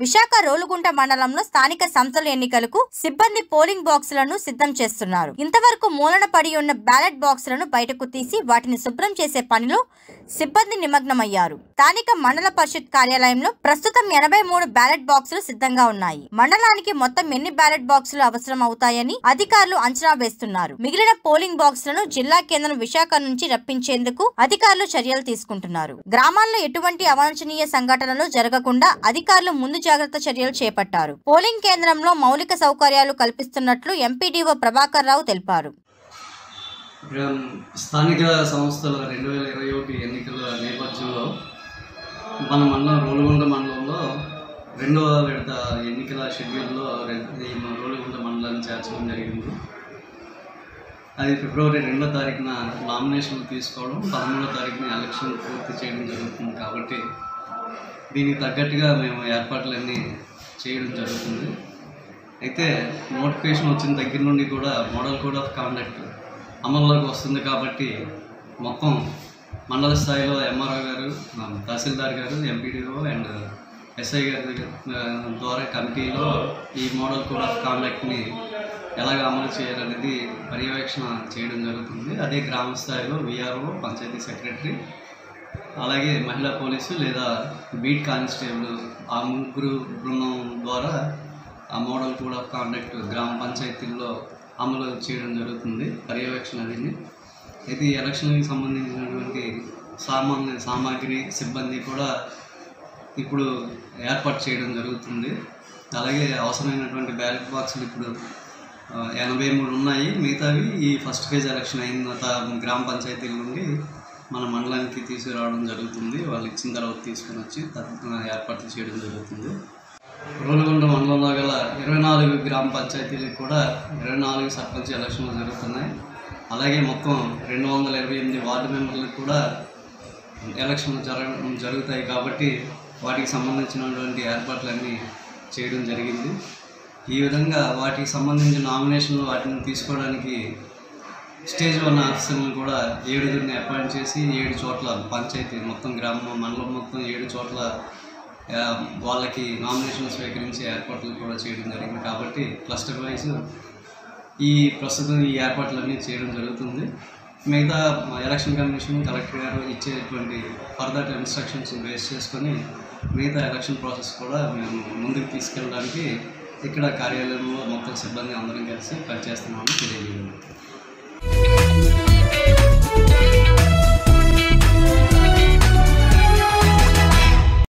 విశాఖ రోలుగుంట మండలంలో స్థానిక సంస్థల ఎన్నికలకు సిబ్బంది పోలింగ్ బాక్సులను సిద్ధం చేస్తున్నారు ఇంతవరకు మూలన పడి ఉన్న బ్యాలెట్ బాక్సులను బయటకు తీసి వాటిని శుభ్రం చేసే పనిలో సిబ్బంది నిమగ్నమయ్యారు స్థానిక మండల పరిషత్ కార్యాలయంలో ప్రస్తుతం ఎనభై మూడు బ్యాలెట్ బాక్సులు సిద్ధంగా ఉన్నాయి మండలానికి మొత్తం ఎన్ని బ్యాలెట్ బాక్సులు అవసరం అవుతాయని అధికారులు అంచనా వేస్తున్నారు మిగిలిన పోలింగ్ బాక్సులను జిల్లా కేంద్రం విశాఖ నుంచి రప్పించేందుకు అధికారులు చర్యలు తీసుకుంటున్నారు గ్రామాల్లో ఎటువంటి అవాంఛనీయ సంఘటనలు జరగకుండా అధికారులు ముందు జాగ్రత్త చర్యలు చేపట్టారు పోలింగ్ కేంద్రంలో మౌలిక సౌకర్యాలు కల్పిస్తున్నట్లు ఎంపీడీఓ ప్రభాకర్ రావు తెలిపారు ఇక్కడ స్థానిక సంస్థల రెండు వేల ఇరవై ఒకటి ఎన్నికల నేపథ్యంలో మన మండలం రోలుగుంట మండలంలో రెండవ విడత ఎన్నికల షెడ్యూల్లో రెం- ఈ మన రోలుగుంట మండలాన్ని చేర్చడం జరిగింది అది ఫిబ్రవరి రెండో తారీఖున నామినేషన్లు తీసుకోవడం పదమూడో తారీఖున ఎలక్షన్ పూర్తి చేయడం జరుగుతుంది కాబట్టి దీనికి తగ్గట్టుగా మేము ఏర్పాట్లన్నీ చేయడం జరుగుతుంది అయితే నోటిఫికేషన్ వచ్చిన దగ్గర నుండి కూడా మోడల్ కోడ్ ఆఫ్ కాండక్ట్ అమల్లోకి వస్తుంది కాబట్టి మొత్తం మండల స్థాయిలో ఎంఆర్ఓ గారు ఆ, తహసీల్దార్ గారు ఎంపీడీఓ అండ్ ఎస్ఐ గారి దగ్గర, ఆ, ద్వారా కమిటీలో ఈ మోడల్ కోడ్ ఆఫ్ కాండక్ట్ని ఎలాగ అమలు చేయాలనేది పర్యవేక్షణ చేయడం జరుగుతుంది అదే గ్రామ స్థాయిలో విఆర్ఓ పంచాయతీ సెక్రటరీ అలాగే మహిళా పోలీసు లేదా బీట్ కానిస్టేబుల్ ఆ ముగ్గురు బృందం ద్వారా ఆ మోడల్ కోడ్ ఆఫ్ కాండక్ట్ గ్రామ పంచాయతీల్లో అమలు చేయడం జరుగుతుంది పర్యవేక్షణ దీన్ని అయితే ఈ ఎలక్షన్కి సంబంధించినటువంటి సామాన్య సామాగ్రి సిబ్బంది కూడా ఇప్పుడు ఏర్పాటు చేయడం జరుగుతుంది అలాగే అవసరమైనటువంటి బ్యాలెట్ బాక్సులు ఇప్పుడు ఆ, ఎనభై మూడు ఉన్నాయి మిగతావి ఈ ఫస్ట్ ఫేజ్ ఎలక్షన్ అయిన త- గ్రామ పంచాయతీల నుండి మన మండలానికి తీసుకురావడం జరుగుతుంది వాళ్ళు ఇచ్చిన తర్వాత తీసుకుని వచ్చి తప్ప- ఏర్పాట్లు చేయడం జరుగుతుంది రోలుగొండ మండలంలో గల ఇరవై నాలుగు గ్రామ పంచాయతీలకు కూడా ఇరవై నాలుగు సర్పంచ్ ఎలక్షన్లు జరుగుతున్నాయి అలాగే మొత్తం రెండు వందల ఇరవై ఎనిమిది వార్డు మెంబర్లకు కూడా ఎలక్షన్లు జరగడం జరుగుతాయి కాబట్టి వాటికి సంబంధించినటువంటి ఏర్పాట్లన్నీ చేయడం జరిగింది ఈ విధంగా వాటికి సంబంధించిన నామినేషన్లు వాటిని తీసుకోవడానికి స్టేజ్ వన్ ఆఫీసర్లను కూడా ఏడుగురిని అపాయింట్ చేసి ఏడు చోట్ల పంచాయతీ మొత్తం గ్రామం మండలం మొత్తం ఏడు చోట్ల ఆ, వాళ్ళకి నామినేషన్ స్వీకరించి ఏర్పాట్లు కూడా చేయడం జరిగింది కాబట్టి క్లస్టర్ వైజ్ ఈ ప్రస్తుతం ఈ ఏర్పాట్లన్నీ చేయడం జరుగుతుంది మిగతా మా ఎలక్షన్ కమిషన్ కలెక్టర్ గారు ఇచ్చేటువంటి ఫర్దర్ ఇన్స్ట్రక్షన్స్ బేస్ చేసుకొని మిగతా ఎలక్షన్ ప్రాసెస్ కూడా మేము ముందుకు తీసుకెళ్ళడానికి ఇక్కడ కార్యాలయంలో మొత్తం సిబ్బంది అందరం కలిసి పనిచేస్తున్నామని తెలియజేయండి